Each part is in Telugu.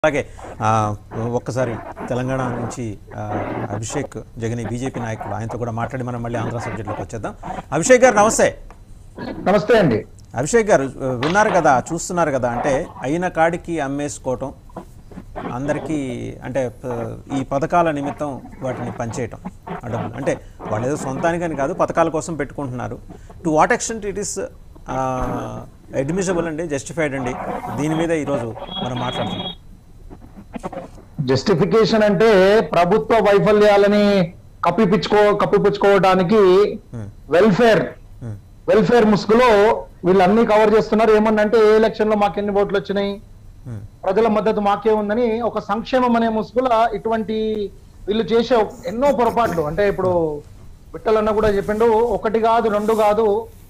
అలాగే ఆ, ఒక్కసారి తెలంగాణ నుంచి ఆ, అభిషేక్ జగని బీజేపీ నాయకుడు ఆయనతో కూడా మాట్లాడి మనం మళ్ళీ ఆంధ్ర సబ్జెక్టులోకి వచ్చేద్దాం అభిషేక్ గారు నమస్తే నమస్తే అండి అభిషేక్ గారు విన్నారు కదా చూస్తున్నారు కదా అంటే అయిన కాడికి అమ్మేసుకోవటం అందరికీ అంటే ప- ఈ పథకాల నిమిత్తం వాటిని పంచేయటం ఆ డబ్బులు అంటే వాళ్ళు ఏదో సొంతానికని కాదు పథకాల కోసం పెట్టుకుంటున్నారు to what extent it is admissible అండి జస్టిఫైడ్ అండి దీని మీద ఈరోజు మనం మాట్లాడుతున్నాం జస్టిఫికేషన్ అంటే ప్రభుత్వ వైఫల్యాలని కప్పిపుచ్చుకో కప్పిపుచ్చుకోవడానికి వెల్ఫేర్ వెల్ఫేర్ ముసుగులో వీళ్ళన్నీ కవర్ చేస్తున్నారు ఏమన్నంటే ఏ ఎలక్షన్ లో మాకు ఎన్ని ఓట్లు వచ్చినాయి ప్రజల మద్దతు మాకే ఉందని ఒక సంక్షేమం అనే ముసుగుల ఇటువంటి వీళ్ళు చేసే ఎన్నో పొరపాట్లు అంటే ఇప్పుడు విట్టలన్న కూడా చెప్పిండు ఒకటి కాదు రెండు కాదు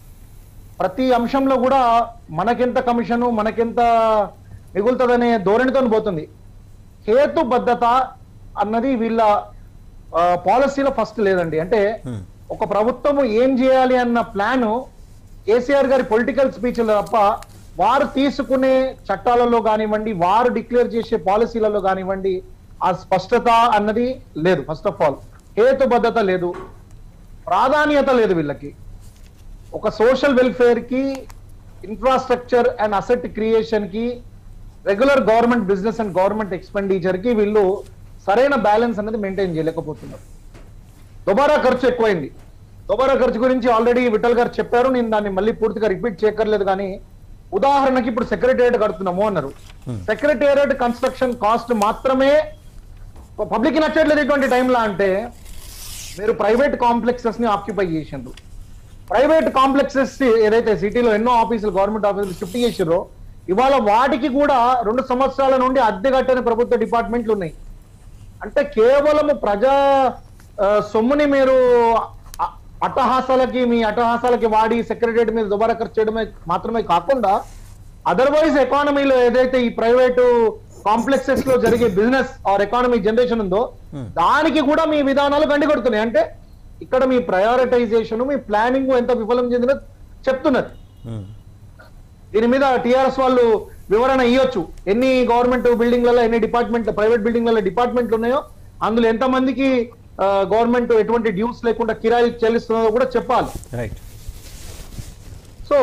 ప్రతి అంశంలో కూడా మనకెంత కమిషను మనకెంత మిగులుతుందనే ధోరణితో పోతుంది హేతుబద్ధత అన్నది వీళ్ళ ఆ, పాలసీలో ఫస్ట్ లేదండి అంటే ఒక ప్రభుత్వము ఏం చేయాలి అన్న ప్లాన్ కేసీఆర్ గారి పొలిటికల్ స్పీచ్లో తప్ప వారు తీసుకునే చట్టాలలో కానివ్వండి వారు డిక్లేర్ చేసే పాలసీలలో కానివ్వండి ఆ స్పష్టత అన్నది లేదు ఫస్ట్ ఆఫ్ ఆల్ హేతుబద్ధత లేదు ప్రాధాన్యత లేదు వీళ్ళకి ఒక సోషల్ వెల్ఫేర్ కి ఇన్ఫ్రాస్ట్రక్చర్ అండ్ అసెట్ క్రియేషన్ కి regular government business and government expenditure కి వీళ్ళు సరైన బ్యాలెన్స్ అనేది మెయింటైన్ చేయలేకపోతున్నారు దుబారా ఖర్చు ఎక్కువైంది దుబారా ఖర్చు గురించి ఆల్రెడీ విఠల్ గారు చెప్పారు నేను దాన్ని మళ్ళీ పూర్తిగా రిపీట్ చేయక్కర్లేదు కానీ ఉదాహరణకి ఇప్పుడు సెక్రటేరియట్ కడుతున్నాము అన్నారు సెక్రటేరియట్ కన్స్ట్రక్షన్ కాస్ట్ మాత్రమే పబ్లిక్ నచ్చట్లేదు ఇటువంటి టైంలో అంటే మీరు ప్రైవేట్ కాంప్లెక్సెస్ ని ఆక్యుపై చేసిండ్రు ప్రైవేట్ కాంప్లెక్సెస్ ఏదైతే సిటీలో ఎన్నో ఆఫీసులు గవర్నమెంట్ ఆఫీసులు షిఫ్ట్ చేసిరో ఇవాళ వాటికి కూడా రెండు సంవత్సరాల నుండి అద్దె కట్టని ప్రభుత్వ డిపార్ట్మెంట్లు ఉన్నాయి అంటే కేవలం ప్రజా ఆ, సొమ్ముని మీరు అ- అట్టహాసాలకి మీ అట్టహాసాలకి వాడి సెక్రటరీ మీద దుబారా ఖర్చు చేయడమే మాత్రమే కాకుండా అదర్వైజ్ ఎకానమీలో ఏదైతే ఈ ప్రైవేటు కాంప్లెక్సెస్ లో జరిగే బిజినెస్ ఆర్ ఎకానమీ జనరేషన్ ఉందో దానికి కూడా మీ విధానాలు గండికొడుతున్నాయి అంటే ఇక్కడ మీ ప్రయారిటైజేషన్ మీ ప్లానింగ్ ఎంత విఫలం చెందినో చెప్తున్నారు ఉమ్. దీని మీద టిఆర్ఎస్ వాళ్ళు వివరణ ఇవ్వచ్చు ఎన్ని గవర్నమెంట్ బిల్డింగ్లలో ఎన్ని డిపార్ట్మెంట్ ప్రైవేట్ బిల్డింగ్లలో డిపార్ట్మెంట్లు ఉన్నాయో అందులో ఎంత మందికి గవర్నమెంట్ ఎటువంటి డ్యూస్ లేకుండా కిరాయిలు చెల్లిస్తున్నదో కూడా చెప్పాలి రైట్ సో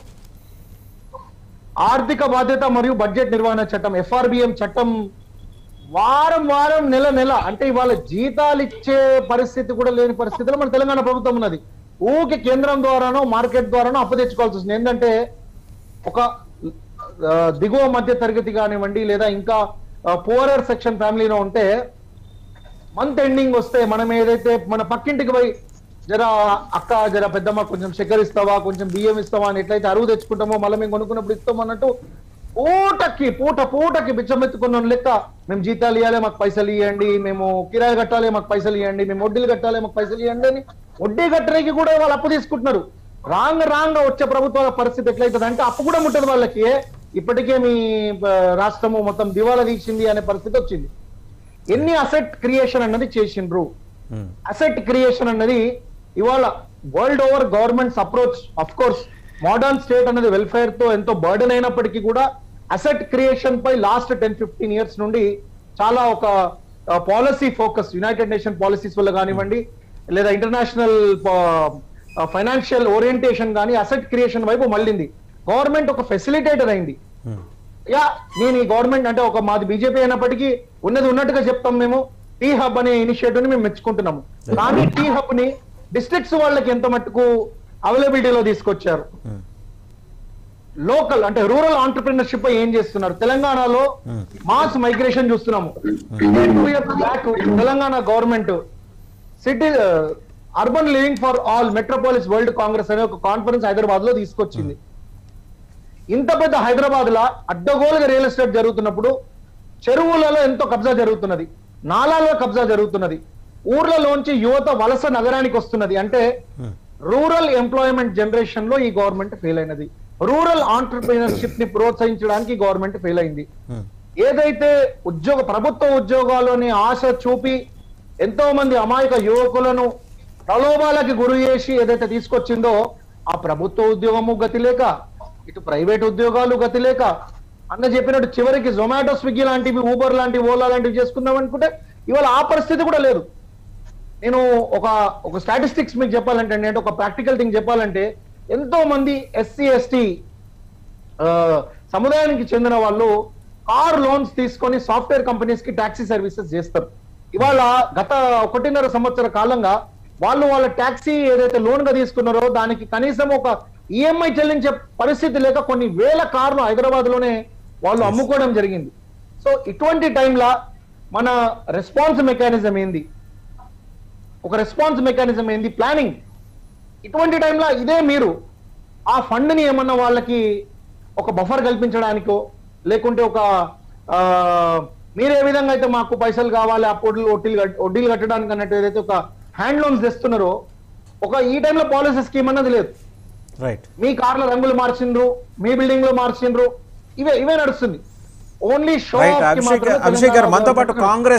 ఆర్థిక బాధ్యత మరియు బడ్జెట్ నిర్వహణ చట్టం ఎఫ్ఆర్బిఎం చట్టం వారం వారం నెల నెల అంటే ఇవాళ జీతాలు ఇచ్చే పరిస్థితి కూడా లేని పరిస్థితిలో మన తెలంగాణ ప్రభుత్వం ఉన్నది ఊకి కేంద్రం ద్వారానో మార్కెట్ ద్వారానో అప్పు తెచ్చుకోవాల్సి వస్తుంది ఏంటంటే ఒక ఆ, దిగువ మధ్య తరగతి కానివ్వండి లేదా ఇంకా పువరర్ సెక్షన్ ఫ్యామిలీలో ఉంటే మంత్ ఎండింగ్ వస్తే మనం ఏదైతే మన పక్కింటికి పోయి జర అక్క జర పెద్దమ్మ కొంచెం చక్కెర ఇస్తావా కొంచెం బియ్యం ఇస్తావా అని ఎట్లయితే అరువు తెచ్చుకుంటామో మళ్ళీ మేము కొనుక్కున్నప్పుడు ఇస్తాం అన్నట్టు పూటకి పూట పూటకి బిచ్చమెత్తుకున్న లెక్క మేము జీతాలు ఇవ్వాలి మాకు పైసలు ఇవ్వండి మేము కిరాయి కట్టాలి మాకు పైసలు ఇవ్వండి మేము వడ్డీలు కట్టాలి మాకు పైసలు ఇవ్వండి అని వడ్డీ కట్టడానికి కూడా వాళ్ళు అప్పు తీసుకుంటున్నారు రాంగ్ రాంగ్ వచ్చే ప్రభుత్వాల పరిస్థితి ఎట్లయితుంది అంటే అప్పు కూడా ముట్టదు వాళ్ళకి ఇప్పటికే మీ ఆ, రాష్ట్రము మొత్తం దివాలా తీసింది అనే పరిస్థితి వచ్చింది ఎన్ని అసెట్ క్రియేషన్ అన్నది చేసిండ్రు ఉమ్. అసెట్ క్రియేషన్ అన్నది ఇవాళ world over governments approach of course modern state అనేది వెల్ఫేర్ తో ఎంతో బర్డెన్ అయినప్పటికీ కూడా అసెట్ క్రియేషన్ పై లాస్ట్ టెన్ ఫిఫ్టీన్ ఇయర్స్ నుండి చాలా ఒక policy focus United Nation policies వల్ల కానివ్వండి లేదా ఇంటర్నేషనల్ ఫైనాన్షియల్ ఓరియంటేషన్ కానీ అసెట్ క్రియేషన్ వైపు మళ్ళింది గవర్నమెంట్ ఒక ఫెసిలిటేటర్ అయింది ఉమ్. యా నేను ఈ గవర్నమెంట్ అంటే ఒక మాది బీజేపీ అయినప్పటికీ ఉన్నది ఉన్నట్టుగా చెప్తాం మేము టీ హబ్ అనే ఇనిషియేటివ్ ని మేము మెచ్చుకుంటున్నాము కానీ టీ హబ్ ని డిస్ట్రిక్ట్స్ వాళ్ళకి ఎంత మట్టుకు అవైలబిలిటీలో తీసుకొచ్చారు ఉమ్. లోకల్ అంటే రూరల్ ఆంటర్ప్రినర్షిప్ ఏం చేస్తున్నారు తెలంగాణలో మాస్ మైగ్రేషన్ చూస్తున్నాము two years back Telangana government city urban living for all metropolis world congress అనే ఒక కాన్ఫరెన్స్ హైదరాబాద్ లో తీసుకొచ్చింది ఇంత పెద్ద హైదరాబాద్ లా అడ్డగోలుగా రియల్ ఎస్టేట్ జరుగుతున్నప్పుడు చెరువులలో ఎంతో కబ్జా జరుగుతున్నది నాలాలో కబ్జా జరుగుతున్నది ఊర్లలోంచి యువత వలస నగరానికి వస్తున్నది అంటే రూరల్ ఎంప్లాయ్మెంట్ జనరేషన్ లో ఈ గవర్నమెంట్ ఫెయిల్ అయినది రూరల్ ఆంటర్ప్రినర్షిప్ ని ప్రోత్సహించడానికి గవర్నమెంట్ ఫెయిల్ అయింది ఉమ్. ఏదైతే ఉద్యోగ ప్రభుత్వ ఉద్యోగాల్లోని ఆశ చూపి ఎంతో మంది అమాయక యువకులను ప్రలోభాలకి గురి చేసి ఏదైతే తీసుకొచ్చిందో ఆ ప్రభుత్వ ఉద్యోగము గతి లేక ఇటు ప్రైవేట్ ఉద్యోగాలు గతి లేక అన్న చెప్పినట్టు చివరికి జొమాటో స్విగ్గీ లాంటివి ఊబర్ లాంటివి ఓలా లాంటివి చేసుకుందాం అనుకుంటే ఇవాళ ఆ పరిస్థితి కూడా లేదు నేను ఒక ఒక స్టాటిస్టిక్స్ మీకు చెప్పాలంటే అంటే ఒక ప్రాక్టికల్ థింగ్ చెప్పాలంటే ఎంతో మంది ఎస్సీ ఎస్టీ సముదాయానికి చెందిన వాళ్ళు కార్ లోన్స్ తీసుకొని సాఫ్ట్వేర్ కంపెనీస్ కి టాక్సీ సర్వీసెస్ చేస్తారు ఇవాళ గత ఒకటిన్నర సంవత్సర కాలంగా వాళ్ళు వాళ్ళ టాక్సీ ఏదైతే లోన్ గా తీసుకున్నారో దానికి కనీసం ఒక ఈఎంఐ చెల్లించే పరిస్థితి లేక కొన్ని వేల కార్లు హైదరాబాద్ లోనే వాళ్ళు అమ్ముకోవడం జరిగింది సో ఇటువంటి టైంలో మన రెస్పాన్స్ మెకానిజం ఏంది ఒక రెస్పాన్స్ మెకానిజం ఏంది ప్లానింగ్ ఇటువంటి టైంలో ఇదే మీరు ఆ ఫండ్ ని ఏమన్నా వాళ్ళకి ఒక బఫర్ కల్పించడానికో లేకుంటే ఒక ఆ, మీరు ఏ విధంగా అయితే మాకు పైసలు కావాలి అప్పుడులు వడ్డీలు కట్- వడ్డీలు కట్టడానికి అన్నట్టు ఏదైతే ఒక హ్యాండ్ లోన్స్ తెస్తున్నారో ఒక ఈ టైంలో పాలసీ స్కీమ్ అన్నది లేదు రైట్ మీ కార్ల రంగులు మార్చిండ్రు మీ బిల్డింగ్ లో మార్చిండ్రు ఇవే ఇవే నడుస్తుంది only show right Abhishek Abhishek garu మనతో పాటు కాంగ్రెస్